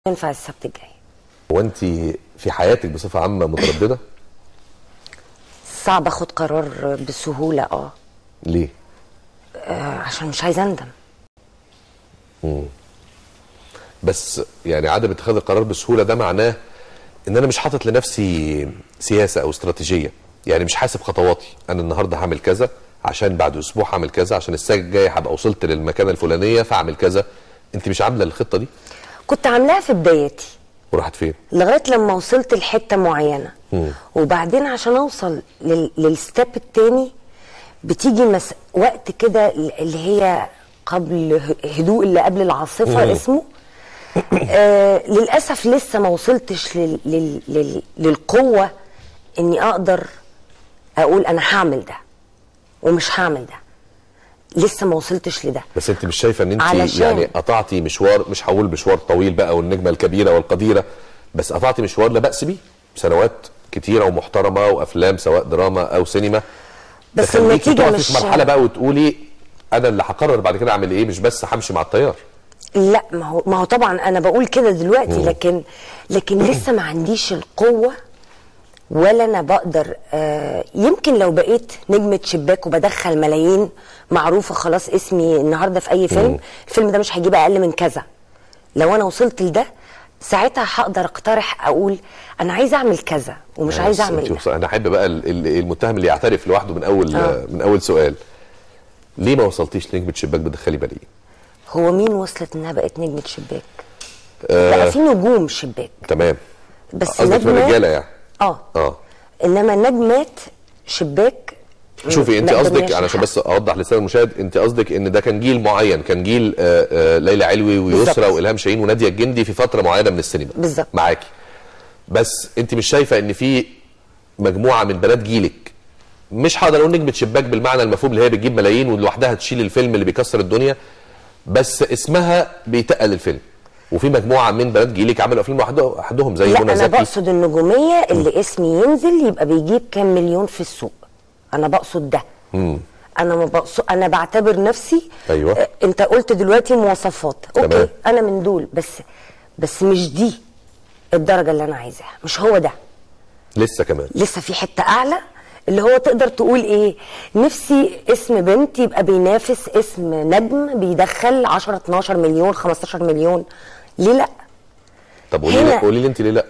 ينفع السبت الجاي هو انت في حياتك بصفه عامه متردده صعب اخد قرار بسهوله اه ليه آه، عشان مش عايزه اندم بس يعني عدم اتخاذ القرار بسهوله ده معناه ان انا مش حاطط لنفسي سياسه او استراتيجيه يعني مش حاسب خطواتي انا النهارده هعمل كذا عشان بعد اسبوع هعمل كذا عشان السنه الجايه هبقى وصلت للمكانه الفلانيه فاعمل كذا انت مش عامله الخطه دي كنت عاملاها في بدايتي وراحت فين لغايه لما وصلت لحته معينه وبعدين عشان اوصل لل... للستيب التاني بتيجي مس... وقت كده اللي هي قبل ه- هدوء اللي قبل العاصفه اسمه آه للاسف لسه ما وصلتش لل... لل... لل... للقوه اني اقدر اقول انا هعمل ده ومش هعمل ده لسه ما وصلتش لده بس انت مش شايفه ان انت علشان- يعني قطعتي مشوار مش هقول مشوار طويل بقى والنجمه الكبيره والقديره بس قطعتي مشوار لا باس بيه سنوات كتيره ومحترمه وافلام سواء دراما او سينما بس تخليكي النتيجه تقفي مش في مرحله بقى وتقولي انا اللي هقرر بعد كده اعمل ايه مش بس همشي مع التيار لا ما هو ما هو طبعا انا بقول كده دلوقتي لكن لكن لسه ما عنديش القوه ولا انا بقدر آه يمكن لو بقيت نجمه شباك وبدخل ملايين معروفه خلاص اسمي النهارده في اي فيلم الفيلم ده مش هيجيب اقل من كذا لو انا وصلت لده ساعتها هقدر اقترح اقول انا عايزه اعمل كذا ومش عايزه بس اعمل انت ده وص- انا احب بقى ال- ال- المتهم اللي يعترف لوحده من اول آه. من اول سؤال ليه ما وصلتيش لنجمه شباك بتدخلي ملايين هو مين وصلت انها بقت نجمه شباك آه. بقى في نجوم شباك تمام بس قصدك من نجمة- الرجاله يعني اه اه انما نجمات شباك شوفي انت ما قصدك قدرناش علشان نحقق. بس اوضح للساده المشاهد انت قصدك ان ده كان جيل معين كان جيل آه، آه، ليلى علوي ويسرى بالظبط. والهام شاهين وناديه الجندي في فتره معينه من السينما بالظبط. معاكي بس انت مش شايفه ان في مجموعه من بنات جيلك مش هقدر اقول نجمه شباك بالمعنى المفهوم اللي هي بتجيب ملايين ولوحدها تشيل الفيلم اللي بيكسر الدنيا بس اسمها بيتقل الفيلم وفي مجموعه من بنات جيلك عملوا افلام لوحده- لوحدهم زي لا منى انا زكي بقصد النجوميه اللي اسمي ينزل يبقى بيجيب كام مليون في السوق انا بقصد ده انا ما بقصد انا بعتبر نفسي أيوة. آه، انت قلت دلوقتي مواصفات اوكي تمام. انا من دول بس بس مش دي الدرجه اللي انا عايزاها مش هو ده لسه كمان لسه في حته اعلى اللي هو تقدر تقول ايه نفسي اسم بنت يبقى بينافس اسم نجم بيدخل 10 12 مليون 15 مليون ليه لا طب قولي لي هنا- قولي لي انت ليه لا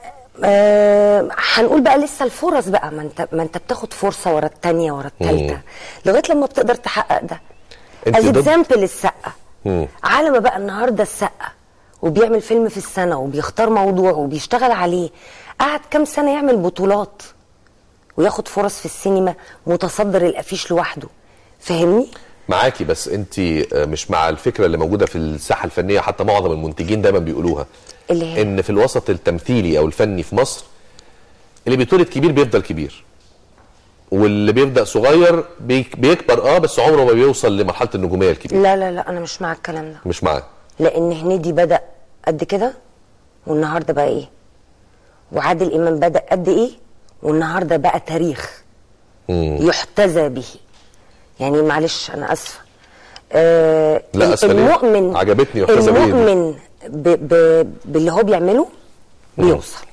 آه هنقول بقى لسه الفرص بقى ما انت ما انت بتاخد فرصه ورا الثانيه ورا الثالثه لغايه لما بتقدر تحقق ده انت از ضد- اكزامبل السقه على ما بقى النهارده السقه وبيعمل فيلم في السنه وبيختار موضوع وبيشتغل عليه قعد كام سنه يعمل بطولات وياخد فرص في السينما متصدر الافيش لوحده فاهمني معاكي بس انت مش مع الفكره اللي موجوده في الساحه الفنيه حتى معظم المنتجين دايما بيقولوها اللي هي؟ ان في الوسط التمثيلي او الفني في مصر اللي بيتولد كبير بيفضل كبير واللي بيبدا صغير بي- بيكبر اه بس عمره ما بيوصل لمرحله النجوميه الكبيره لا لا لا انا مش مع الكلام ده مش معاه لان هنيدي بدا قد كده والنهارده بقى ايه وعادل امام بدا قد ايه والنهارده بقى تاريخ يحتذى به يعني معلش انا اسفه آه لا، ال- أسفة ليه؟ المؤمن عجبتني يحتذى به دي. المؤمن ب ب باللي هو بيعمله بيوصل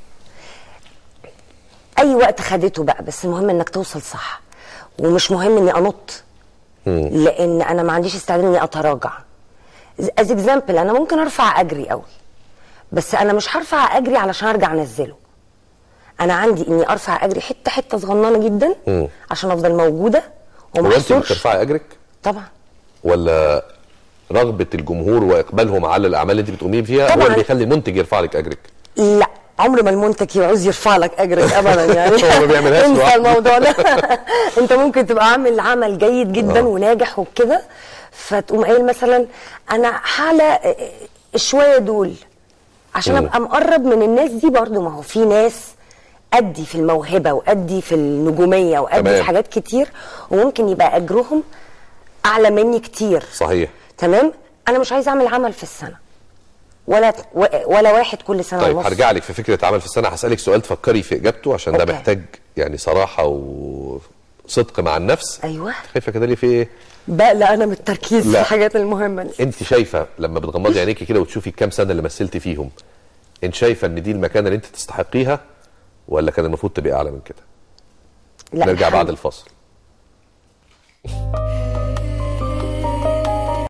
اي وقت خدته بقى بس المهم انك توصل صح ومش مهم اني انط لان انا ما عنديش استعداد اني اتراجع از اكزامبل انا ممكن ارفع اجري قوي بس انا مش هرفع اجري علشان ارجع انزله انا عندي اني ارفع اجري حته حته صغننه جدا عشان افضل موجوده هو وما انت احصرش بترفعي اجرك طبعا ولا رغبه الجمهور واقبالهم على الاعمال اللي انت بتقومين فيها هو طبعاً. اللي بيخلي المنتج يرفع لك اجرك لا عمر ما المنتج يعوز يرفع لك اجرك ابدا يعني هو ما بيعملهاش انسى لوحده. الموضوع ده انت ممكن تبقى عامل عمل جيد جدا آه. وناجح وكده فتقوم قايل مثلا انا حالة الشويه دول عشان مم. ابقى مقرب من الناس دي برضو ما هو في ناس ادي في الموهبه وادي في النجوميه وادي تمام. في حاجات كتير وممكن يبقى اجرهم اعلى مني كتير صحيح تمام انا مش عايزه اعمل عمل في السنه ولا ولا واحد كل سنه طيب ونص هرجع لك في فكره عمل في السنه هسالك سؤال تفكري في اجابته عشان ده أوكي. محتاج يعني صراحه وصدق مع النفس ايوه خايفه كده ليه في ايه بقلق انا من التركيز في لا. الحاجات المهمه دي انت شايفه لما بتغمضي عينيكي كده وتشوفي الكام سنه اللي مثلتي فيهم انت شايفه ان دي المكانه اللي انت تستحقيها ولا كان المفروض تبقى اعلى من كده لا نرجع الحمد- بعد الفاصل